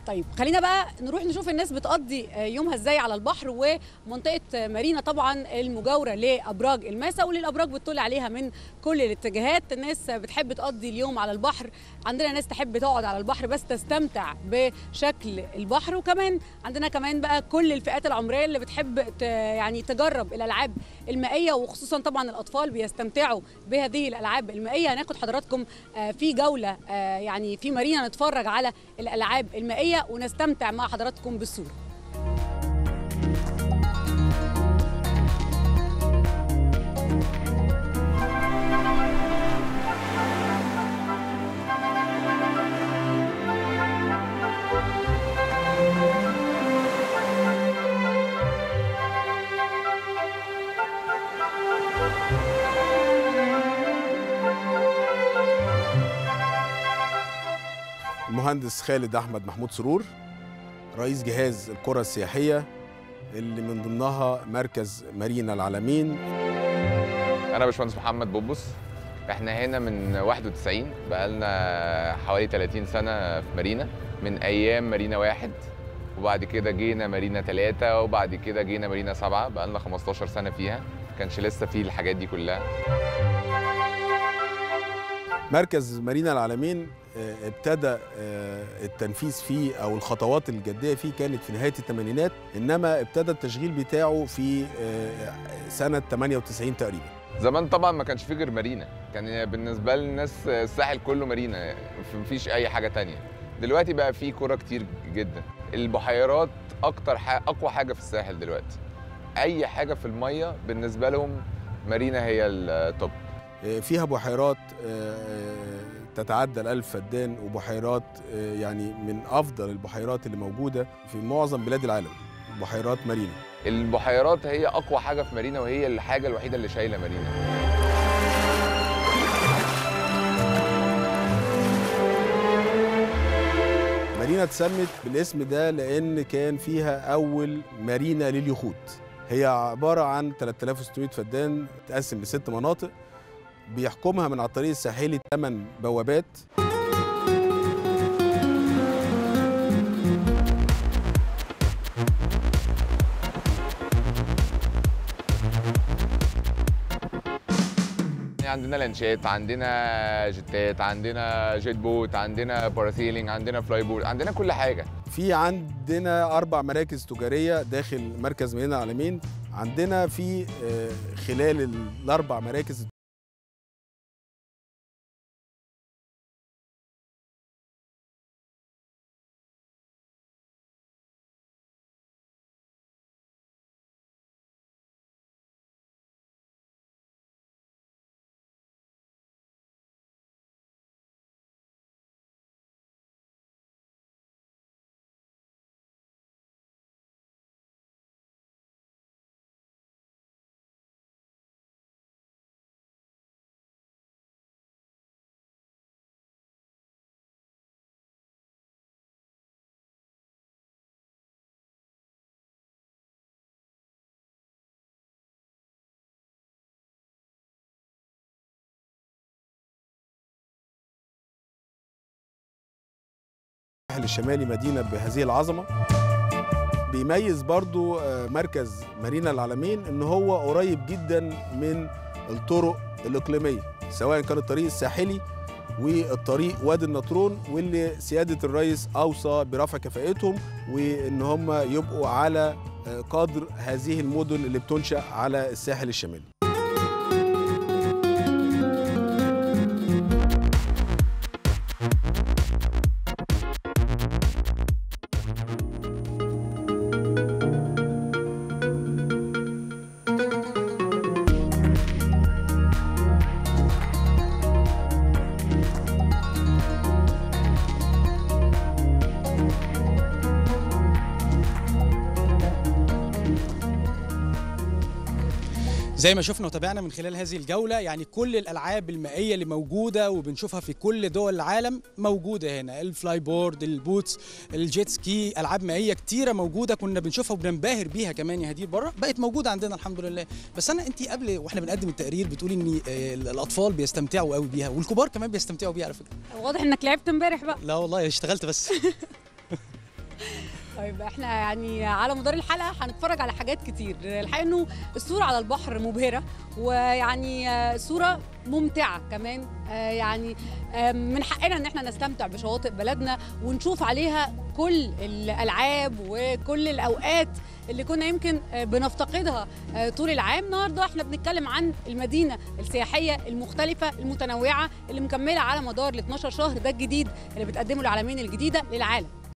طيب خلينا بقى نروح نشوف الناس بتقضي يومها ازاي على البحر ومنطقه مارينا طبعا المجاوره لابراج الماسا واللي الابراج بتطل عليها من كل الاتجاهات الناس بتحب تقضي اليوم على البحر عندنا ناس تحب تقعد على البحر بس تستمتع بشكل البحر وكمان عندنا كمان بقى كل الفئات العمريه اللي بتحب ت- يعني تجرب الالعاب المائيه وخصوصا طبعا الاطفال بيستمتعوا بهذه الالعاب المائيه هناخد حضراتكم آه، في جوله آه، يعني في مارينا نتفرج على الالعاب المائيه ونستمتع مع حضراتكم بالصوره المهندس خالد احمد محمود سرور رئيس جهاز القرى السياحيه اللي من ضمنها مركز مارينا العالمين انا باشمهندس محمد بوبوس احنا هنا من 91 بقالنا حوالي 30 سنه في مارينا من ايام مارينا واحد وبعد كده جينا مارينا ثلاثة وبعد كده جينا مارينا سبعة بقالنا 15 سنة فيها كانش لسه فيه الحاجات دي كلها مركز مارينا العالمين آه، ابتدى آه، التنفيذ فيه او الخطوات الجديه فيه كانت في نهايه الثمانينات انما ابتدى التشغيل بتاعه في آه، سنه 98 تقريبا زمان طبعا ما كانش فيه غير مارينا كان بالنسبة للناس الساحل كله مارينا مفيش أي حاجة تانية دلوقتي بقى فيه كرة كتير جدا البحيرات أكتر حاجة أقوى حاجة في الساحل دلوقتي أي حاجة في المية بالنسبة لهم مارينا هي التوب آه، فيها بحيرات آه، تتعدى الألف فدان وبحيرات آه، يعني من أفضل البحيرات اللي موجودة في معظم بلاد العالم بحيرات مارينا البحيرات هي أقوى حاجة في مارينا وهي الحاجة الوحيدة اللي شايلة مارينا مارينا اتسمت بالاسم ده لأن كان فيها أول مارينا لليخوت هي عبارة عن 3600 فدان تقسم لست مناطق بيحكمها من على الطريق الساحلي 8 بوابات عندنا لانشات عندنا جتات عندنا جيت بوت عندنا باراسيلينج عندنا فلاي بورد عندنا كل حاجة في عندنا أربع مراكز تجارية داخل مركز مدينة العالمين عندنا في آه، خلال الأربع مراكز الساحل الشمالي مدينة بهذه العظمة بيميز برضو آه، مركز مارينا العالمين ان هو قريب جدا من الطرق الإقليمية سواء كان الطريق الساحلي والطريق وادي النطرون واللي سيادة الرئيس أوصى برفع كفاءتهم وإن هم يبقوا على آه، قدر هذه المدن اللي بتنشأ على الساحل الشمالي زي ما شفنا وتابعنا من خلال هذه الجولة يعني كل الألعاب المائية اللي موجودة وبنشوفها في كل دول العالم موجودة هنا الفلاي بورد البوتس الجيت سكي ألعاب مائية كتيرة موجودة كنا بنشوفها وبننبهر بيها كمان يا هدير بره بقت موجودة عندنا الحمد لله بس أنا أنت قبل وإحنا بنقدم التقرير بتقولي إن آه، الأطفال بيستمتعوا قوي بيها والكبار كمان بيستمتعوا بيها على فكرة واضح انك لعبت امبارح بقى لا والله اشتغلت بس طيب احنا يعني على مدار الحلقه هنتفرج على حاجات كتير الحقيقه انه الصوره على البحر مبهره ويعني آه، صوره ممتعه كمان آه، يعني آه، من حقنا ان احنا نستمتع بشواطئ بلدنا ونشوف عليها كل الالعاب وكل الاوقات اللي كنا يمكن آه، بنفتقدها آه، طول العام النهارده احنا بنتكلم عن المدينه السياحيه المختلفه المتنوعه اللي مكمله على مدار ال 12 شهر ده الجديد اللي بتقدمه العالمين الجديده للعالم